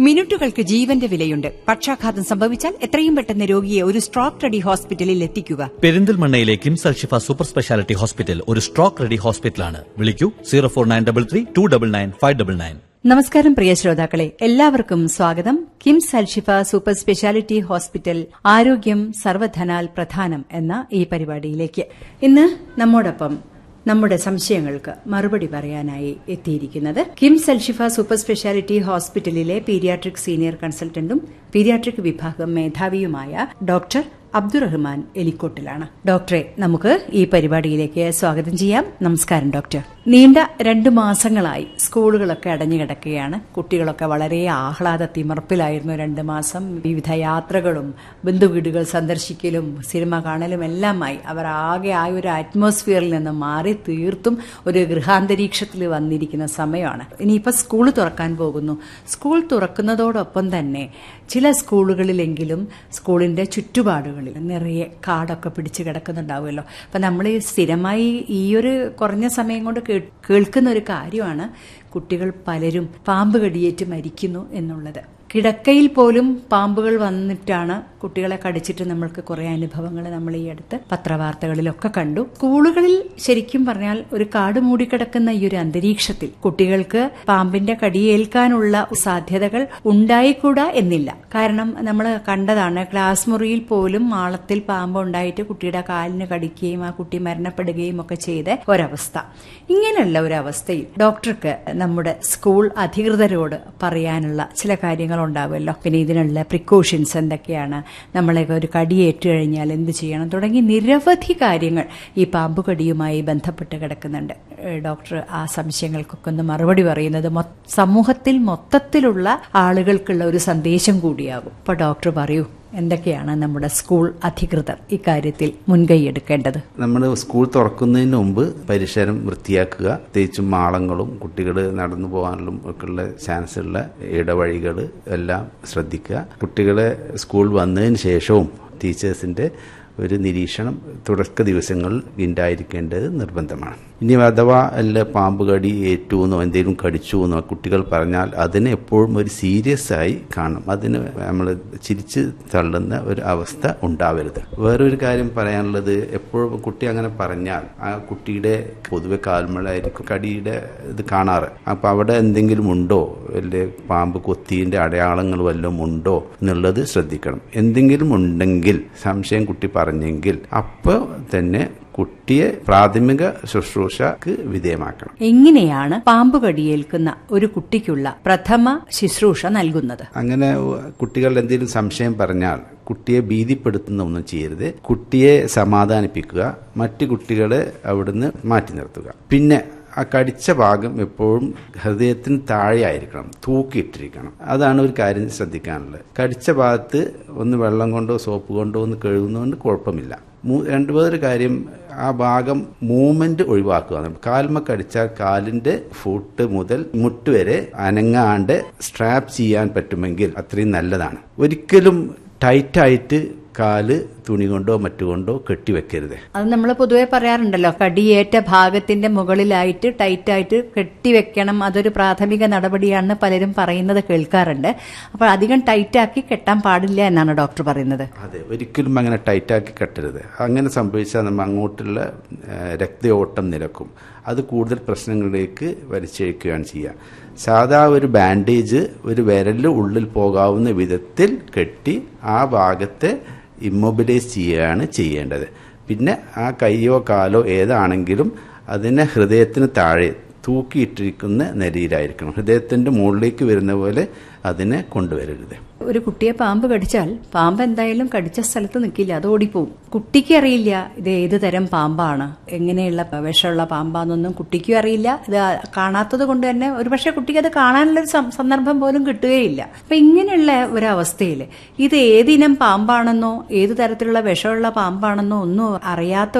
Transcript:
മിനിറ്റുകൾക്ക് ജീവന്റെ വിലയുണ്ട് പക്ഷാഘാതം സംഭവിച്ചാൽ എത്രയും പെട്ടെന്ന് രോഗിയെ ഒരു സ്ട്രോക്ക് റെഡി ഹോസ്പിറ്റലിൽ എത്തിക്കുക പെരിന്തൽമണ്ണയിലെ KIMS Alshifa super speciality hospital ഒരു സ്ട്രോക്ക് റെഡി ഹോസ്പിറ്റലാണ് വിളിക്കൂ zero four nine double three two double nine five double nine നമസ്കാരം പ്രിയ ശ്രോതാക്കളെ എല്ലാവർക്കും സ്വാഗതം KIMS Alshifa super speciality hospital ആരോഗ്യം സർവധനാൽ പ്രധാനം എന്ന ഈ പരിപാടിയിലേക്ക് ഇന്ന് നമ്മോടൊപ്പം നമ്മുടെ സംശയങ്ങൾക്ക് മറുപടി പറയാനായി എത്തിയിരിക്കുന്നത് കിംസ് അൽഷിഫ സൂപ്പർ സ്പെഷ്യാലിറ്റി ഹോസ്പിറ്റലിലെ പീഡിയാട്രിക് സീനിയർ കൺസൾട്ടന്റും പീഡിയാട്രിക് വിഭാഗം മേധാവിയുമായ ഡോക്ടർ അബ്ദുറഹ്മാൻ എലിക്കോട്ടിലാണ് ഡോക്ടറെ നമുക്ക് ഈ പരിപാടിയിലേക്ക് സ്വാഗതം ചെയ്യാം നമസ്കാരം ഡോക്ടർ നീണ്ട രണ്ടു മാസങ്ങളായി സ്കൂളുകളൊക്കെ അടഞ്ഞു കിടക്കുകയാണ് കുട്ടികളൊക്കെ വളരെ ആഹ്ലാദ തിമർപ്പിലായിരുന്നു രണ്ട് മാസം വിവിധ യാത്രകളും ബന്ധുവീടുകൾ സന്ദർശിക്കലും സിനിമ കാണലും എല്ലാമായി അവർ ആകെ ആ ഒരു അറ്റ്മോസ്ഫിയറിൽ നിന്ന് മാറി തീർത്തും ഒരു ഗൃഹാന്തരീക്ഷത്തിൽ വന്നിരിക്കുന്ന സമയമാണ് ഇനിയിപ്പോൾ സ്കൂൾ തുറക്കാൻ പോകുന്നു സ്കൂൾ തുറക്കുന്നതോടൊപ്പം തന്നെ ചില സ്കൂളുകളിലെങ്കിലും സ്കൂളിന്റെ ചുറ്റുപാടുകളിൽ നിറയെ കാടൊക്കെ പിടിച്ചു കിടക്കുന്നുണ്ടാവുമല്ലോ അപ്പം നമ്മൾ സ്ഥിരമായി ഈ ഒരു കുറഞ്ഞ സമയം കൊണ്ട് കേൾക്കുന്ന ഒരു കാര്യമാണ് കുട്ടികൾ പലരും പാമ്പ് കടിയേറ്റ് മരിക്കുന്നു എന്നുള്ളത് കിടക്കയിൽ പോലും പാമ്പുകൾ വന്നിട്ടാണ് കുട്ടികളെ കടിച്ചിട്ട് നമ്മൾക്ക് കുറെ അനുഭവങ്ങൾ നമ്മൾ ഈ അടുത്ത് പത്രവാർത്തകളിലൊക്കെ കണ്ടു സ്കൂളുകളിൽ ശരിക്കും പറഞ്ഞാൽ ഒരു കാട് മൂടിക്കിടക്കുന്ന ഈ ഒരു അന്തരീക്ഷത്തിൽ കുട്ടികൾക്ക് പാമ്പിന്റെ കടിയേൽക്കാനുള്ള സാധ്യതകൾ ഉണ്ടായിക്കൂടാ എന്നില്ല കാരണം നമ്മൾ കണ്ടതാണ് ക്ലാസ് മുറിയിൽ പോലും മാളത്തിൽ പാമ്പ് ഉണ്ടായിട്ട് കുട്ടിയുടെ കാലിന് കടിക്കുകയും ആ കുട്ടി മരണപ്പെടുകയും ഒക്കെ ചെയ്ത ഒരവസ്ഥ ഇങ്ങനെയുള്ള ഒരു അവസ്ഥയിൽ ഡോക്ടർക്ക് നമ്മുടെ സ്കൂൾ അധികൃതരോട് പറയാനുള്ള ചില കാര്യങ്ങൾ ഉണ്ടാവുമല്ലോ പിന്നെ ഇതിനുള്ള പ്രിക്കോഷൻസ് എന്തൊക്കെയാണ് നമ്മളെ ഒരു കടിയേറ്റ് കഴിഞ്ഞാൽ എന്ത് ചെയ്യണം തുടങ്ങി നിരവധി കാര്യങ്ങൾ ഈ പാമ്പ് കടിയുമായി ബന്ധപ്പെട്ട് കിടക്കുന്നുണ്ട് ഡോക്ടർ ആ സംശയങ്ങൾക്കൊക്കെ ഒന്ന് മറുപടി പറയുന്നത് സമൂഹത്തിൽ മൊത്തത്തിലുള്ള ആളുകൾക്കുള്ള ഒരു സന്ദേശം കൂടിയാകും അപ്പൊ ഡോക്ടർ പറയൂ എന്തൊക്കെയാണ് നമ്മുടെ സ്കൂൾ അധികൃതർ ഇക്കാര്യത്തിൽ മുൻകൈയെടുക്കേണ്ടത് നമ്മൾ സ്കൂൾ തുറക്കുന്നതിന് മുമ്പ് പരിസരം വൃത്തിയാക്കുക പ്രത്യേകിച്ചും മാളങ്ങളും കുട്ടികൾ നടന്നു പോകാനുള്ള ഒക്കെയുള്ള ചാൻസുള്ള ഇടവഴികൾ എല്ലാം ശ്രദ്ധിക്കുക കുട്ടികളെ സ്കൂൾ വന്നതിന് ശേഷവും ടീച്ചേഴ്സിന്റെ ഒരു നിരീക്ഷണം തുടക്ക ദിവസങ്ങളിൽ ഉണ്ടായിരിക്കേണ്ടത് നിർബന്ധമാണ് ഇനി അഥവാ അല്ല പാമ്പ് കടി ഏറ്റു എന്നോ എന്തെങ്കിലും കടിച്ചു എന്നോ കുട്ടികൾ പറഞ്ഞാൽ അതിനെ എപ്പോഴും ഒരു സീരിയസ് ആയി കാണും അതിന് നമ്മൾ ചിരിച്ച് തള്ളുന്ന ഒരു അവസ്ഥ ഉണ്ടാവരുത് വേറൊരു കാര്യം പറയാനുള്ളത് എപ്പോഴും കുട്ടി അങ്ങനെ പറഞ്ഞാൽ ആ കുട്ടിയുടെ പൊതുവെ കാൽമളായിരിക്കും കടിയുടെ ഇത് കാണാറ് അപ്പൊ അവിടെ എന്തെങ്കിലും ഉണ്ടോ വലിയ പാമ്പ് കൊത്തിന്റെ അടയാളങ്ങൾ വല്ലതും ഉണ്ടോ എന്നുള്ളത് ശ്രദ്ധിക്കണം എന്തെങ്കിലും ഉണ്ടെങ്കിൽ സംശയം കുട്ടി പറഞ്ഞെങ്കിൽ അപ്പോൾ തന്നെ കുട്ടിയെ പ്രാഥമിക ശുശ്രൂഷക്ക് വിധേയമാക്കണം എങ്ങനെയാണ് പാമ്പ് കടിയേൽക്കുന്ന ഒരു കുട്ടിക്കുള്ള പ്രഥമ ശുശ്രൂഷ നൽകുന്നത് അങ്ങനെ കുട്ടികൾ എന്തെങ്കിലും സംശയം പറഞ്ഞാൽ കുട്ടിയെ ഭീതിപ്പെടുത്തുന്ന ഒന്നും ചെയ്യരുത് കുട്ടിയെ സമാധാനിപ്പിക്കുക മറ്റു കുട്ടികളെ അവിടുന്ന് മാറ്റി നിർത്തുക പിന്നെ ആ കടിച്ച ഭാഗം എപ്പോഴും ഹൃദയത്തിന് താഴെ ആയിരിക്കണം തൂക്കിയിട്ടിരിക്കണം അതാണ് ഒരു കാര്യം ശ്രദ്ധിക്കാനുള്ളത് കടിച്ച ഭാഗത്ത് ഒന്ന് വെള്ളം കൊണ്ടോ സോപ്പ് കൊണ്ടോ ഒന്ന് കഴുകുന്നതുകൊണ്ട് കുഴപ്പമില്ല രണ്ടാമതൊരു കാര്യം ആ ഭാഗം മൂവ്മെന്റ് ഒഴിവാക്കുക കാൽമ കടിച്ചാൽ കാലിന്റെ ഫുട്ട് മുതൽ മുട്ട് വരെ അനങ്ങാണ്ട് സ്ട്രാപ്പ് ചെയ്യാൻ പറ്റുമെങ്കിൽ അത്രയും നല്ലതാണ് ഒരിക്കലും ടൈറ്റായിട്ട് കാല് തുണി കൊണ്ടോ മറ്റുകൊണ്ടോ കെട്ടിവെക്കരുത് അത് നമ്മൾ പൊതുവെ പറയാറുണ്ടല്ലോ കടിയേറ്റ ഭാഗത്തിന്റെ മുകളിലായിട്ട് ടൈറ്റായിട്ട് കെട്ടിവെക്കണം അതൊരു പ്രാഥമിക നടപടിയാണെന്ന് പലരും പറയുന്നത് കേൾക്കാറുണ്ട് അപ്പോൾ അധികം ടൈറ്റാക്കി കെട്ടാൻ പാടില്ല എന്നാണ് ഡോക്ടർ പറയുന്നത് അതെ ഒരിക്കലും അങ്ങനെ ടൈറ്റാക്കി കെട്ടരുത് അങ്ങനെ സംഭവിച്ചാൽ നമ്മൾ അങ്ങോട്ടുള്ള രക്തയോട്ടം നിലക്കും അത് കൂടുതൽ പ്രശ്നങ്ങളിലേക്ക് വലിച്ചഴിക്കുകയാണ് ചെയ്യുക സാധാ ഒരു ബാൻഡേജ് ഒരു വിരല് ഉള്ളിൽ പോകാവുന്ന വിധത്തിൽ കെട്ടി ആ ഭാഗത്തെ ഇമ്മൊബിലൈസ് ചെയ്യുകയാണ് ചെയ്യേണ്ടത് പിന്നെ ആ കൈയോ കാലോ ഏതാണെങ്കിലും അതിനെ ഹൃദയത്തിന് താഴെ തൂക്കിയിട്ടിരിക്കുന്ന നിലയിലായിരിക്കണം ഹൃദയത്തിന്റെ മുകളിലേക്ക് വരുന്ന പോലെ അതിനെ കൊണ്ടുവരരുത് ഒരു കുട്ടിയെ പാമ്പ് കടിച്ചാൽ പാമ്പ് എന്തായാലും കടിച്ച സ്ഥലത്ത് നിൽക്കില്ല അത് ഓടിപ്പോവും കുട്ടിക്ക് അറിയില്ല ഇത് ഏത് തരം പാമ്പാണ് എങ്ങനെയുള്ള വിഷമുള്ള പാമ്പാന്നൊന്നും കുട്ടിക്കും അറിയില്ല ഇത് കാണാത്തത് കൊണ്ട് തന്നെ ഒരുപക്ഷെ കുട്ടിക്ക് അത് കാണാനുള്ള ഒരു സന്ദർഭം പോലും കിട്ടുകയില്ല അപ്പൊ ഇങ്ങനെയുള്ള ഒരവസ്ഥയിൽ ഇത് ഏതിനം പാമ്പാണെന്നോ ഏത് തരത്തിലുള്ള വിഷമുള്ള പാമ്പാണെന്നോ ഒന്നും അറിയാത്ത